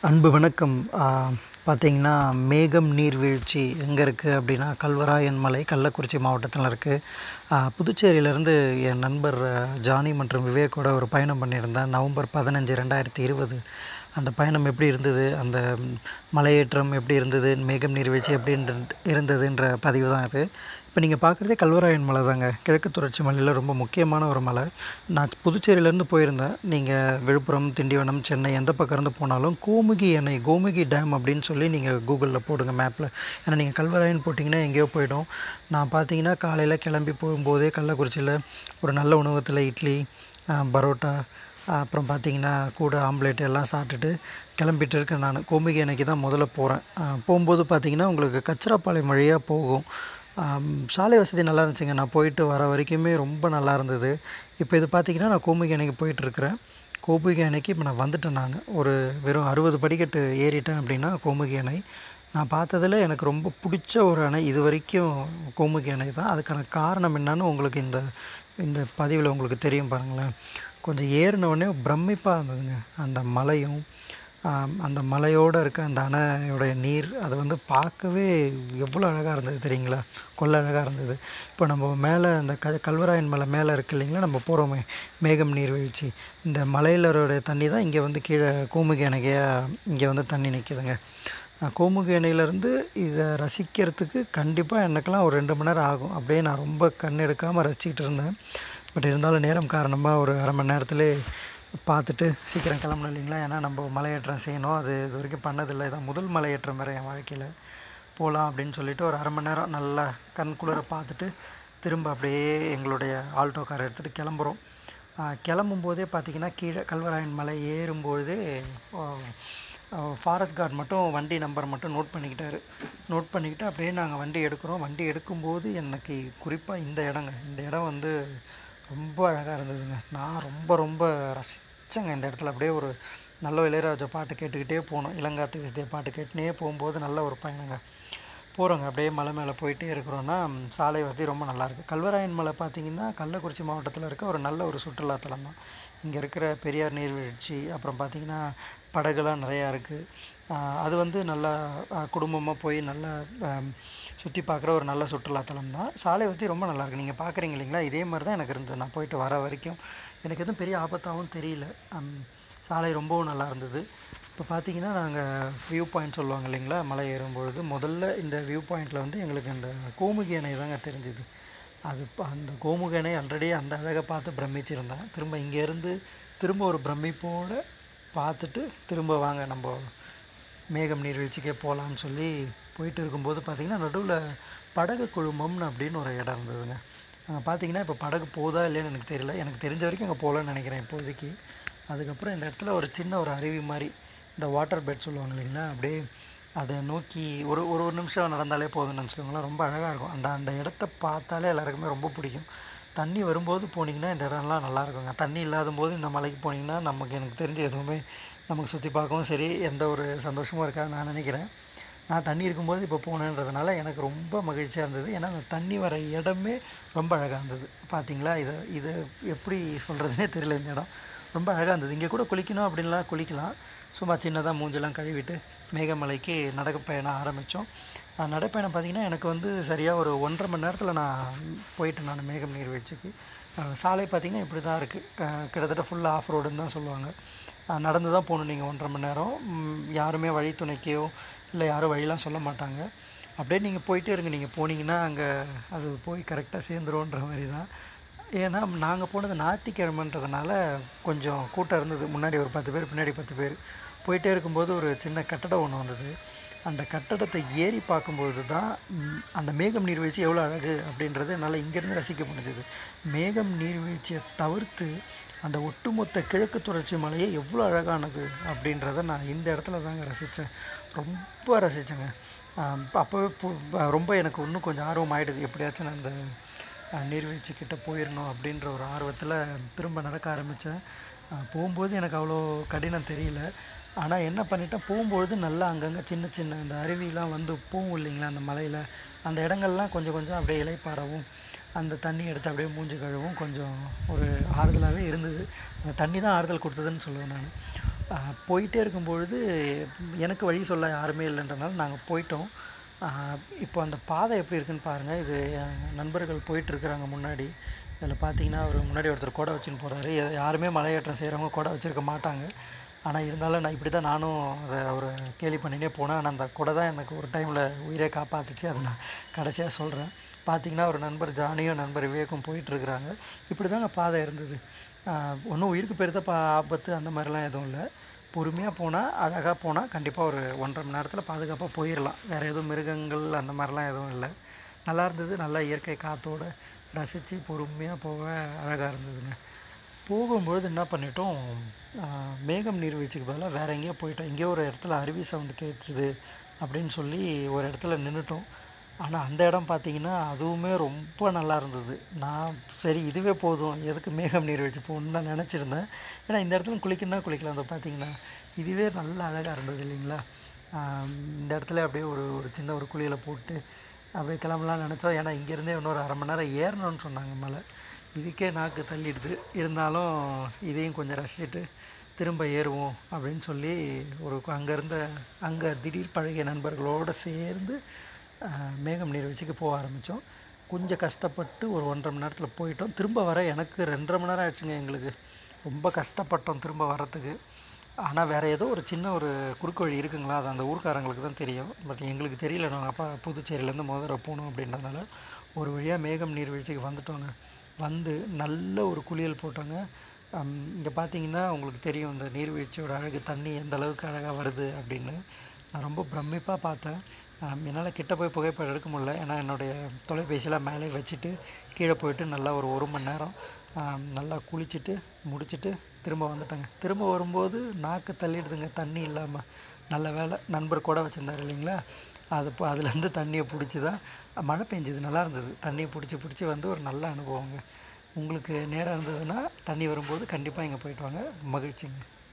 அன்பு வணக்கம் பார்த்தீங்கன்னா மேகம் நீர்வீழ்ச்சி எங்கே இருக்குது அப்படின்னா கல்வராயன் மலை கள்ளக்குறிச்சி மாவட்டத்தில் இருக்குது புதுச்சேரியிலேருந்து என் நண்பர் ஜானி மற்றும் விவேக்கோட ஒரு பயணம் பண்ணியிருந்தேன் நவம்பர் பதினஞ்சு ரெண்டாயிரத்தி இருபது அந்த பயணம் எப்படி இருந்தது அந்த மலையேற்றம் எப்படி இருந்தது மேகம் நீர்வீழ்ச்சி எப்படி இருந்து இருந்ததுன்ற பதிவு தான் இது இப்போ நீங்கள் பார்க்குறதே கல்வராயன் மலை தாங்க கிழக்கு தொடர்ச்சி மலையில் ரொம்ப முக்கியமான ஒரு மலை நான் புதுச்சேரியிலேருந்து போயிருந்தேன் நீங்கள் விழுப்புரம் திண்டிவனம் சென்னை எந்த பக்கம் இருந்து போனாலும் கோமுகி அணை கோமுகி டேம் அப்படின்னு சொல்லி நீங்கள் கூகுளில் போடுங்க மேப்பில் ஏன்னா நீங்கள் கல்வராயன் போட்டிங்கன்னா எங்கேயோ போயிடும் நான் பார்த்தீங்கன்னா காலையில் கிளம்பி போகும்போதே கள்ளக்குறிச்சியில் ஒரு நல்ல உணவகத்தில் இட்லி பரோட்டா அப்புறம் பார்த்தீங்கன்னா கூட ஆம்லேட் எல்லாம் சாப்பிட்டுட்டு கிளம்பிட்டு இருக்கேன் நான் கோமுகி அணைக்கு தான் முதல்ல போகிறேன் போகும்போது பார்த்தீங்கன்னா உங்களுக்கு கச்சிராப்பாளையம் வழியாக போகும் சாலை வசதி நல்லா இருந்துச்சுங்க நான் போயிட்டு வர வரைக்குமே ரொம்ப நல்லா இருந்தது இப்போ இது பார்த்திங்கன்னா நான் கோமுகி அணைக்கு போயிட்டுருக்கிறேன் கோமுகி அணைக்கு இப்போ நான் வந்துட்டேன் நான் ஒரு வெறும் அறுபது படிக்கட்டு ஏறிட்டேன் அப்படின்னா கோமுகி அணை நான் பார்த்ததில் எனக்கு ரொம்ப பிடிச்ச ஒரு அணை இது வரைக்கும் கோமுகி அணை தான் அதுக்கான காரணம் என்னன்னு உங்களுக்கு இந்த இந்த பதிவில் உங்களுக்கு தெரியும் பாருங்களேன் கொஞ்சம் ஏறினோடனே பிரமிப்பாக இருந்ததுங்க அந்த மலையும் அந்த மலையோடு இருக்க அந்த அணையோடைய நீர் அது வந்து பார்க்கவே எவ்வளோ அழகாக இருந்தது தெரியுங்களா கொள்ள அழகாக இருந்தது இப்போ நம்ம மேலே அந்த க கல்வராயன் மலை மேலே இருக்குது இல்லைங்களா நம்ம போகிறோமே மேகம் நீர்வீழ்ச்சி இந்த மலையிலருடைய தண்ணி தான் இங்கே வந்து கீழே கோமுகி அணைக்கையாக இங்கே வந்து தண்ணி நிற்கிதுங்க கோமுகி அணையிலேருந்து இதை ரசிக்கிறதுக்கு கண்டிப்பாக எனக்கெல்லாம் ஒரு ரெண்டு மணி நேரம் ஆகும் அப்படியே நான் ரொம்ப கண் எடுக்காமல் ரசிச்சுக்கிட்டு இருந்தேன் பட் இருந்தாலும் நேரம் காரணமாக ஒரு அரை மணி நேரத்துலேயே பார்த்துட்டு சீக்கிரம் கிளம்பணும் இல்லைங்களா ஏன்னா நம்ம மலையேற்றம் செய்யணும் அது இது வரைக்கும் பண்ணதில்லை இதான் முதல் மலையேற்றம் வேறு என் வாழ்க்கையில் போகலாம் அப்படின்னு சொல்லிட்டு ஒரு அரை மணி நேரம் நல்லா கண் குளிர பார்த்துட்டு திரும்ப அப்படியே எங்களுடைய ஆல்டோ கார் எடுத்துகிட்டு கிளம்புறோம் கிளம்பும் போதே பார்த்திங்கன்னா கீழே கல்வராயன் மலை ஏறும்பொழுதே ஃபாரஸ்ட் கார்டு மட்டும் வண்டி நம்பர் மட்டும் நோட் பண்ணிக்கிட்டாரு நோட் பண்ணிக்கிட்டு அப்படியே நாங்கள் வண்டி எடுக்கிறோம் வண்டி எடுக்கும்போது எனக்கு குறிப்பாக இந்த இடங்க இந்த இடம் வந்து ரொம்ப அழகாக இருந்ததுங்க நான் ரொம்ப ரொம்ப ரசித்தேங்க இந்த இடத்துல அப்படியே ஒரு நல்ல இளையராஜா பாட்டு கேட்டுக்கிட்டே போனோம் இளங்காத்து விசதிய பாட்டு கேட்டுனே போகும்போது நல்ல ஒரு பயணங்க போகிறோங்க அப்படியே மலை மேலே போயிட்டே இருக்கிறோன்னா சாலை வசதி ரொம்ப நல்லாயிருக்கு கல்வராயன் மலை பார்த்திங்கன்னா கள்ளக்குறிச்சி மாவட்டத்தில் இருக்க ஒரு நல்ல ஒரு சுற்றுலாத்தலம் தான் இங்கே இருக்கிற பெரியார் நீர்வீழ்ச்சி அப்புறம் பார்த்திங்கன்னா படகுலாம் நிறையா இருக்குது அது வந்து நல்லா குடும்பமாக போய் நல்லா சுற்றி பார்க்குற ஒரு நல்ல சுற்றுலாத்தலம் தான் சாலை வசதி ரொம்ப நல்லாயிருக்கு நீங்கள் பார்க்குறீங்க இல்லைங்களா இதே மாதிரி தான் எனக்கு இருந்தது நான் போயிட்டு வர வரைக்கும் எனக்கு எதுவும் பெரிய ஆபத்தாகவும் தெரியல சாலை ரொம்பவும் நல்லா இருந்தது இப்போ பார்த்தீங்கன்னா நாங்கள் வியூ பாயிண்ட் சொல்லுவாங்க இல்லைங்களா மலை ஏறும்பொழுது முதல்ல இந்த வியூ பாயிண்ட்டில் வந்து எங்களுக்கு அந்த கோமுகி அணை தாங்க தெரிஞ்சுது அது அந்த கோமுகி அணை ஆல்ரெடி அந்த அழகை பார்த்து பிரமிச்சிருந்தேன் திரும்ப இங்கேருந்து திரும்ப ஒரு பிரமிப்போடு பார்த்துட்டு திரும்ப வாங்க நம்ம மேகம் நீர்வீழ்ச்சிக்கே போகலான்னு சொல்லி போயிட்டு இருக்கும்போது பார்த்திங்கன்னா நடுவில் படகு குழுமம்னு அப்படின்னு ஒரு இடம் இருந்ததுங்க அங்கே பார்த்தீங்கன்னா இப்போ படகு போதா இல்லைன்னு எனக்கு தெரியல எனக்கு தெரிஞ்ச வரைக்கும் அங்கே போகலான்னு நினைக்கிறேன் இப்போதைக்கு அதுக்கப்புறம் இந்த இடத்துல ஒரு சின்ன ஒரு அருவி மாதிரி இந்த வாட்டர் பெட் சொல்லுவாங்க இல்லைங்களா அப்படியே அதை நோக்கி ஒரு ஒரு ஒரு நிமிஷம் நடந்தாலே போதும்னு நினச்சிக்கோங்களேன் ரொம்ப அழகாக இருக்கும் அந்த அந்த இடத்த பார்த்தாலே எல்லாருக்குமே ரொம்ப பிடிக்கும் தண்ணி வரும்போது போனீங்கன்னா இந்த இடம்லாம் நல்லாயிருக்குங்க தண்ணி இல்லாத போது இந்த மலைக்கு போனீங்கன்னா நமக்கு எனக்கு தெரிஞ்ச எதுவுமே நமக்கு சுற்றி பார்க்கவும் சரி எந்த ஒரு சந்தோஷமும் இருக்காது நான் நினைக்கிறேன் நான் தண்ணி இருக்கும்போது இப்போ போனேன்றதுனால எனக்கு ரொம்ப மகிழ்ச்சியாக இருந்தது ஏன்னா அந்த தண்ணி வர இடமே ரொம்ப அழகாக இருந்தது பார்த்தீங்களா இதை இதை எப்படி சொல்கிறதுனே தெரியல இந்த இடம் ரொம்ப அழகாக இருந்தது இங்கே கூட குளிக்கணும் அப்படின்லாம் குளிக்கலாம் சும்மா சின்னதாக மூஞ்செல்லாம் கழுவிட்டு மேகமலைக்கு நடைப்பயணம் ஆரம்பித்தோம் நடைப்பயணம் பார்த்திங்கன்னா எனக்கு வந்து சரியாக ஒரு ஒன்றரை மணி நேரத்தில் நான் போயிட்டேன் நான் மேகம் நீர்வீழ்ச்சிக்கு சாலை பார்த்திங்கன்னா இப்படி தான் இருக்குது கிட்டத்தட்ட ஃபுல்லாக ஆஃப் ரோடுன்னு தான் சொல்லுவாங்க நடந்து தான் போகணும் நீங்கள் ஒன்றரை மணி நேரம் யாருமே வழித்துணைக்கையோ இல்லை யாரும் வழிலாம் சொல்ல மாட்டாங்க அப்படியே நீங்கள் போயிட்டே இருங்க நீங்கள் போனீங்கன்னா அங்கே அது போய் கரெக்டாக சேர்ந்துரும்ன்ற மாதிரி தான் ஏன்னா நாங்கள் போனது ஞாயிற்றுக்கிழமைன்றதுனால கொஞ்சம் கூட்டம் இருந்தது முன்னாடி ஒரு பத்து பேர் பின்னாடி பத்து பேர் போயிட்டே இருக்கும்போது ஒரு சின்ன கட்டடம் ஒன்று வந்தது அந்த கட்டடத்தை ஏறி பார்க்கும்பொழுது தான் அந்த மேகம் நீர்வீழ்ச்சி எவ்வளோ அழகு அப்படின்றது என்னால் இங்கேருந்து ரசிக்க முடிஞ்சது மேகம் நீர்வீழ்ச்சியை தவிர்த்து அந்த ஒட்டுமொத்த கிழக்கு தொடர்ச்சி மலையே எவ்வளோ அழகானது அப்படின்றத நான் இந்த இடத்துல தாங்க ரசித்தேன் ரொம்ப ரசித்தேங்க அப்போவே ரொம்ப எனக்கு இன்னும் கொஞ்சம் ஆர்வம் ஆகிடுது எப்படியாச்சும் நான் அந்த நீர்வீழ்ச்சி கிட்டே போயிடணும் அப்படின்ற ஒரு ஆர்வத்தில் திரும்ப நடக்க ஆரம்பித்தேன் போகும்போது எனக்கு அவ்வளோ கடினம் தெரியல ஆனால் என்ன பண்ணிட்டேன் போகும்பொழுது நல்லா அங்கங்கே சின்ன சின்ன அந்த அருவிலாம் வந்து போகும் இல்லைங்களா அந்த மலையில் அந்த இடங்கள்லாம் கொஞ்சம் கொஞ்சம் அப்படியே இலைப்பாறவும் அந்த தண்ணி எடுத்து அப்படியே மூஞ்சி கழுவும் கொஞ்சம் ஒரு ஆறுதலாகவே இருந்தது அந்த தண்ணி தான் ஆறுதல் கொடுத்ததுன்னு சொல்லுவேன் நான் ஆஹ் போயிட்டே இருக்கும்பொழுது எனக்கு வழி சொல்ல யாருமே இல்லைன்றனால நாங்கள் போயிட்டோம் ஆஹ் இப்போ அந்த பாதை எப்படி இருக்குன்னு பாருங்கள் இது என் நண்பர்கள் போயிட்டுருக்குறாங்க முன்னாடி இதில் பார்த்தீங்கன்னா அவர் முன்னாடி ஒருத்தர் கொடை வச்சுன்னு போகிறாரு யாருமே மலையேற்றம் செய்கிறவங்க கொடை வச்சுருக்க மாட்டாங்க ஆனால் இருந்தாலும் நான் இப்படி தான் நானும் அதை ஒரு கேலி பண்ணினே போனேன் ஆனால் அந்த கொடை தான் எனக்கு ஒரு டைமில் உயிரே காப்பாற்றுச்சு அதை நான் கடைசியாக சொல்கிறேன் பார்த்தீங்கன்னா ஒரு நண்பர் ஜானியும் நண்பர் விவேக்கும் போயிட்டுருக்குறாங்க இப்படி தாங்க பாதை இருந்தது ஒன்றும் உயிருக்கு பெருத்த பா ஆபத்து அந்த மாதிரிலாம் எதுவும் இல்லை பொறுமையாக போனால் அழகாக போனால் கண்டிப்பாக ஒரு ஒன்றரை மணி நேரத்தில் பாதுகாப்பாக போயிடலாம் வேறு எதுவும் மிருகங்கள் அந்த மாதிரிலாம் எதுவும் இல்லை நல்லா இருந்தது நல்லா இயற்கை காற்றோட ரசித்து பொறுமையாக போக அழகாக இருந்ததுங்க போகும்பொழுது என்ன பண்ணிட்டோம் ஆஹ் மேகம் நீர்வீழ்ச்சிக்கு பதிலாக வேறு எங்கேயோ போயிட்டோம் எங்கேயோ ஒரு இடத்துல அருவி சவுண்டு கேட்டுது அப்படின்னு சொல்லி ஒரு இடத்துல நின்றுட்டோம் ஆனால் அந்த இடம் பார்த்தீங்கன்னா அதுவுமே ரொம்ப நல்லா இருந்தது நான் சரி இதுவே போதும் எதுக்கு மேகம் நீர்வீழ்ச்சி போகணுன்னு நான் நினச்சிருந்தேன் ஏன்னா இந்த இடத்துல குளிக்கணும்னா குளிக்கலாம் அதை பார்த்தீங்கன்னா இதுவே நல்ல அழகாக இருந்தது இல்லைங்களா ஆஹ் இந்த இடத்துல அப்படியே ஒரு ஒரு சின்ன ஒரு குளியலை போட்டு அப்படியே கிளம்பலாம்னு நினச்சோம் ஏன்னா இங்கேருந்தே இன்னொரு அரை மணி நேரம் ஏறணும்னு சொன்னாங்க மலை இதுக்கே நாக்கு தள்ளிடுது இருந்தாலும் இதையும் கொஞ்சம் ரசிச்சுட்டு திரும்ப ஏறுவோம் அப்படின்னு சொல்லி ஒரு அங்கே இருந்த அங்கே திடீர் பழகிய நண்பர்களோடு சேர்ந்து ஆஹ், மேகம் நீர்வீழ்ச்சிக்கு போக ஆரம்பித்தோம் கொஞ்சம் கஷ்டப்பட்டு ஒரு ஒன்றரை மணி நேரத்தில் போயிட்டோம் திரும்ப வர எனக்கு ரெண்டரை மணி நேரம் ஆயிடுச்சுங்க எங்களுக்கு ரொம்ப கஷ்டப்பட்டோம் திரும்ப வர்றதுக்கு ஆனால் வேறு ஏதோ ஒரு சின்ன ஒரு குறுக்கு வழி இருக்குங்களா அது அந்த ஊர்க்காரங்களுக்கு தான் தெரியும் பட் எங்களுக்கு தெரியல நாங்கள் அப்பா புதுச்சேரியிலேருந்து முதல்ல போகணும் அப்படின்றதுனால ஒரு வழியாக மேகம் நீர்வீழ்ச்சிக்கு வந்துட்டோங்க வந்து நல்ல ஒரு குளியல் போட்டோங்க இங்கே பார்த்தீங்கன்னா உங்களுக்கு தெரியும் இந்த நீர்வீழ்ச்சியோட அழகு தண்ணி எந்த அளவுக்கு அழகாக வருது அப்படின்னு நான் ரொம்ப பிரமிப்பாக பார்த்தேன் என்னால் கிட்ட போய் புகைப்படம் எடுக்க முடியல ஏன்னா என்னுடைய தொலைபேசியெலாம் மேலே வச்சுட்டு கீழே போயிட்டு நல்லா ஒரு ஒரு மணி நேரம் ஆம், நல்லா குளிச்சுட்டு முடிச்சுட்டு திரும்ப வந்துட்டேங்க திரும்ப வரும்போது நாக்கு தள்ளிடுதுங்க தண்ணி இல்லாமல் நல்ல வேலை நண்பர் கூட வச்சுருந்தார் இல்லைங்களா அது இப்போ அதுலேருந்து தண்ணியை பிடிச்சி தான் மழை பெஞ்சது நல்லா இருந்தது தண்ணியை பிடிச்சி பிடிச்சி வந்து ஒரு நல்ல அனுபவங்க உங்களுக்கு நேரம் இருந்ததுன்னா தண்ணி வரும்போது கண்டிப்பாக இங்கே போயிட்டு வாங்க மகிழ்ச்சிங்க